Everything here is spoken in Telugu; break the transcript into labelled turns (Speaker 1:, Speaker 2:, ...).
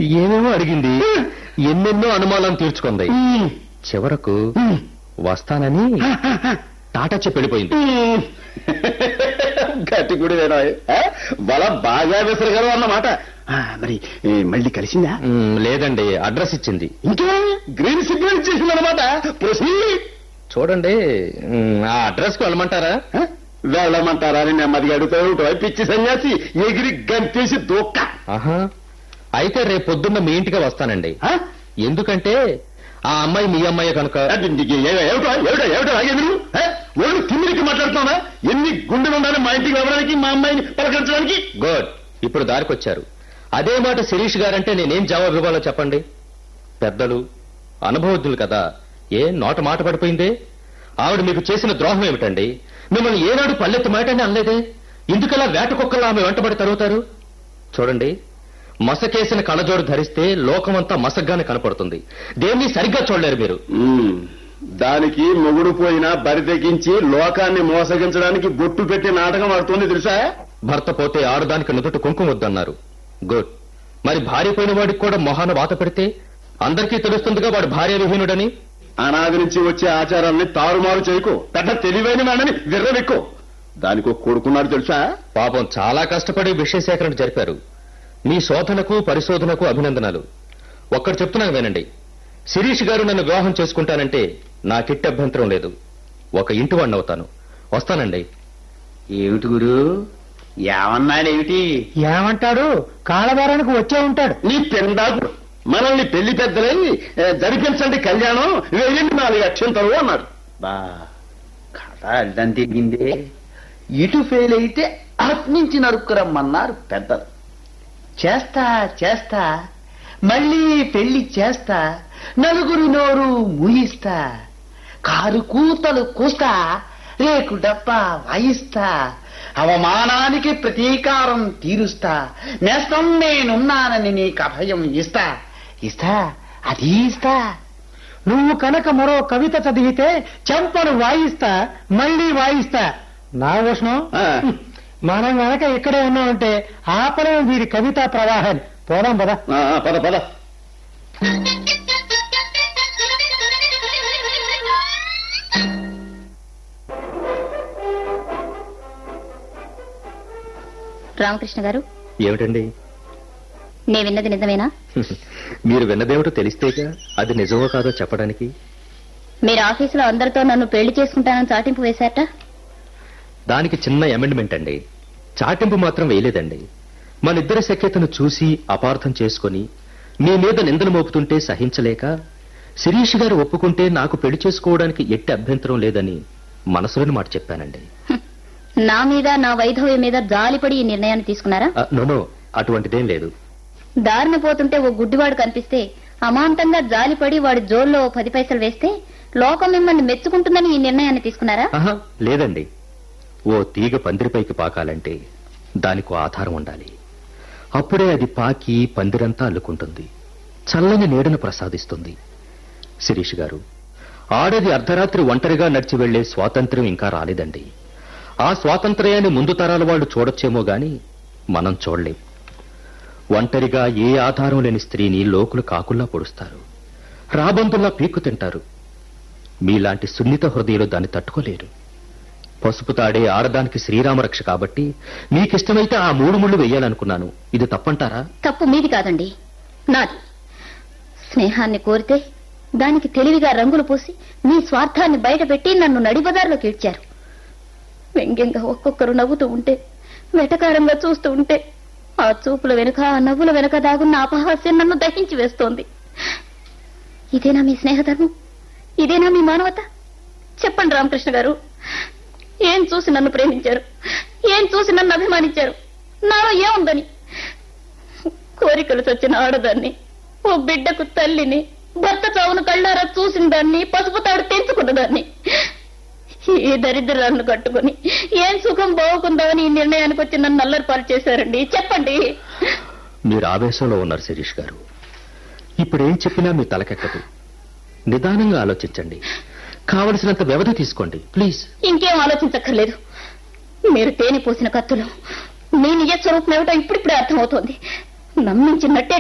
Speaker 1: ఏమేమో అడిగింది ఎన్నెన్నో అనుమానాలు తీర్చుకుంది చివరకు వస్తానని టాటా చెప్పి వెళ్ళిపోయింది
Speaker 2: గట్టి గుడి బల బాగా విసరగలవు అన్నమాట ఆ, మరి ఏ, మళ్ళీ కలిసిందా
Speaker 1: మ్, లేదండి అడ్రస్ ఇచ్చింది
Speaker 2: ఇంకా గ్రీన్ సిగ్నల్ ఇచ్చేసింది అనమాట
Speaker 1: చూడండి మ్, ఆ అడ్రస్ కు వెళ్ళమంటారా
Speaker 2: వెళ్ళమంటారా అని నెమ్మదిగా అడుగుతావు పిచ్చి సన్యాసి ఎగిరి గంతేసి దూక్క
Speaker 1: ఆహా అయితే రేపు పొద్దున్న మీ ఇంటికి వస్తానండి
Speaker 2: ఆ?
Speaker 1: ఎందుకంటే ఆ అమ్మాయి మీ అమ్మాయి కనుక
Speaker 2: అది నీకు ఏ- ఏమిటో ఏమిటో ఏమిటో ఆగేది నువ్వు ఆ? ఒళ్ళు తిమ్మిరికి మాట్లాడుతున్నావా ఎన్ని గుండెలు ఉండాలి మా ఇంటికి రావడానికి మా అమ్మాయిని పలకరించడానికి
Speaker 1: గుడ్ ఇప్పుడు దారికొచ్చారు అదే మాట శిరీష్ గారంటే నేనేం జవాబు ఇవ్వాలో చెప్పండి పెద్దలు అనుభవజ్ఞులు కదా ఏ నోట మాట పడిపోయిందే ఆవిడ మీకు చేసిన ద్రోహం ఏమిటండి మిమ్మల్ని ఏనాడు పల్లెత్తి మాటని అనలేదే ఎందుకలా వేట కుక్కలా ఆమె వెంటబడి తరుగుతారు చూడండి మసకేసిన కళ్ళజోడు ధరిస్తే లోకమంతా మసగ్గానే కనపడుతుంది దేన్ని సరిగ్గా చూడలేరు మీరు
Speaker 2: ఉమ్, దానికి మొగుడు పోయినా బరి తెగించి లోకాన్ని మోసగించడానికి బొట్టు పెట్టి నాటకం ఆడుతుంది తెలుసా
Speaker 1: భర్త పోతే ఆడదానికి నుదుట కుంకుమ వద్దన్నారు గుడ్ మరి భార్య పోయిన వాడికి కూడా మొహాన వాత పెడితే అందరికీ తెలుస్తుందిగా వాడు భార్య విహీనుడని
Speaker 2: అనాది నుంచి వచ్చే ఆచారాల్ని తారుమారు చేయకు పెద్ద తెలివైన వాడని విర్రవెక్కు దానికి ఒక కొడుకున్నాడు తెలుసా
Speaker 1: పాపం చాలా కష్టపడి విషయ సేకరణ జరిపారు మీ శోధనకు పరిశోధనకు అభినందనలు ఒక్కటి చెప్తున్నాను వినండి శిరీష్ గారు నన్ను వివాహం చేసుకుంటానంటే నాకిట్టి అభ్యంతరం లేదు ఒక ఇంటి వాడిని అవుతాను వస్తానండి
Speaker 2: ఏమిటి గురు ఏమన్నాడేమిటి
Speaker 3: ఏమంటాడు కాళ్ళబేరానికి వచ్చే ఉంటాడు
Speaker 2: నీ పెండాకు మనల్ని పెళ్లి పెద్దలై ఏ, జరిపించండి కళ్యాణం వేయండి నాలుగు అక్షంతలు అన్నాడు బా కథ అడ్డం తిరిగిందే ఇటు ఫెయిల్ అయితే అటు నుంచి నరుక్కురమ్మన్నారు పెద్దలు చేస్తా చేస్తా మళ్ళీ పెళ్లి చేస్తా నలుగురి నోరు ముయిస్తా కారు కూతలు కూస్తా రేకు డబ్బా వాయిస్తా అవమానానికి ప్రతీకారం తీరుస్తా నేస్తం నేనున్నానని నీకు అభయం ఇస్తా ఇస్తా అది ఇస్తా
Speaker 3: నువ్వు కనుక మరో కవిత చదివితే చెంపను వాయిస్తా మళ్ళీ వాయిస్తా నా ఉష్ణం మనం గనక ఇక్కడే ఉన్నామంటే ఆపలేం వీరి కవితా ప్రవాహాన్ని పోదాం పద
Speaker 2: పద పద
Speaker 4: రామకృష్ణ గారు
Speaker 1: ఏమిటండి
Speaker 4: నే విన్నది నిజమేనా
Speaker 1: మీరు విన్నదేమిటో తెలిస్తేగా అది నిజమో కాదో చెప్పడానికి
Speaker 4: మీరు ఆఫీసులో అందరితో నన్ను పెళ్లి చేసుకుంటానని చాటింపు వేశారట
Speaker 1: దానికి చిన్న అమెండ్మెంట్ అండి చాటింపు మాత్రం వేయలేదండి మన ఇద్దరి సఖ్యతను చూసి అపార్థం చేసుకొని మీ మీద నిందలు మోపుతుంటే సహించలేక శిరీష్ గారు ఒప్పుకుంటే నాకు పెళ్లి చేసుకోవడానికి ఎట్టి అభ్యంతరం లేదని మనసులోని మాట చెప్పానండి
Speaker 4: నా మీద నా వైధవ్యం మీద జాలిపడి ఈ నిర్ణయాన్ని తీసుకున్నారా
Speaker 1: ఆ, నో నో అటువంటిదేం లేదు
Speaker 4: దారిన పోతుంటే ఓ గుడ్డివాడు కనిపిస్తే అమాంతంగా జాలిపడి వాడి జోల్లో ఓ పది పైసలు వేస్తే లోకం మిమ్మల్ని మెచ్చుకుంటుందని ఈ నిర్ణయాన్ని తీసుకున్నారా
Speaker 1: ఆహా లేదండి ఓ తీగ పందిరిపైకి పాకాలంటే దానికో ఆధారం ఉండాలి అప్పుడే అది పాకి పందిరంతా అల్లుకుంటుంది చల్లని నీడను ప్రసాదిస్తుంది శిరీష్ గారు ఆడది అర్ధరాత్రి ఒంటరిగా నడిచి వెళ్లే స్వాతంత్ర్యం ఇంకా రాలేదండి ఆ స్వాతంత్ర్యాన్ని ముందు తరాల వాళ్ళు చూడొచ్చేమో గాని మనం చూడలేం ఒంటరిగా ఏ ఆధారం లేని స్త్రీని లోకులు కాకుల్లా పొడుస్తారు రాబందుల్లా పీక్కు తింటారు మీలాంటి సున్నిత హృదయులు దాన్ని తట్టుకోలేరు పసుపు తాడే ఆడదానికి శ్రీరామరక్ష కాబట్టి మీకిష్టమైతే ఆ మూడు ముళ్ళు వెయ్యాలనుకున్నాను ఇది తప్పంటారా
Speaker 4: తప్పు మీది కాదండి నాది స్నేహాన్ని కోరితే దానికి తెలివిగా రంగులు పూసి మీ స్వార్థాన్ని బయటపెట్టి నన్ను నడిబజార్లోకి ఇడ్చారు వ్యంగ్యంగా ఒక్కొక్కరు నవ్వుతూ ఉంటే వెటకారంగా చూస్తూ ఉంటే ఆ చూపుల వెనుక ఆ నవ్వుల వెనుక దాగున్న అపహాస్యం నన్ను దహించి వేస్తోంది ఇదేనా మీ స్నేహధర్మం ఇదేనా మీ మానవత చెప్పండి రామకృష్ణ గారు ఏం చూసి నన్ను ప్రేమించారు ఏం చూసి నన్ను అభిమానించారు నాలో ఏముందని కోరికలు చచ్చిన ఆడదాన్ని ఓ బిడ్డకు తల్లిని భర్త చావును కళ్ళారా చూసిన దాన్ని పసుపు తాడు తెంచుకున్న దాన్ని ఈ దరిద్రాలను కట్టుకుని ఏం సుఖం బాగుకుందామని ఈ నిర్ణయానికి వచ్చి నన్ను నల్లరిపాలు చేశారండి చెప్పండి
Speaker 1: మీరు ఆవేశంలో ఉన్నారు శిరీష్ గారు ఇప్పుడేం చెప్పినా మీ తలకెక్కదు నిదానంగా ఆలోచించండి కావలసినంత వ్యవధి తీసుకోండి ప్లీజ్
Speaker 4: ఇంకేం ఆలోచించక్కర్లేదు మీరు తేనె పోసిన కత్తులు మీ నిజ స్వరూపం ఏమిటో ఇప్పుడిప్పుడే అర్థమవుతోంది నమ్మించినట్టే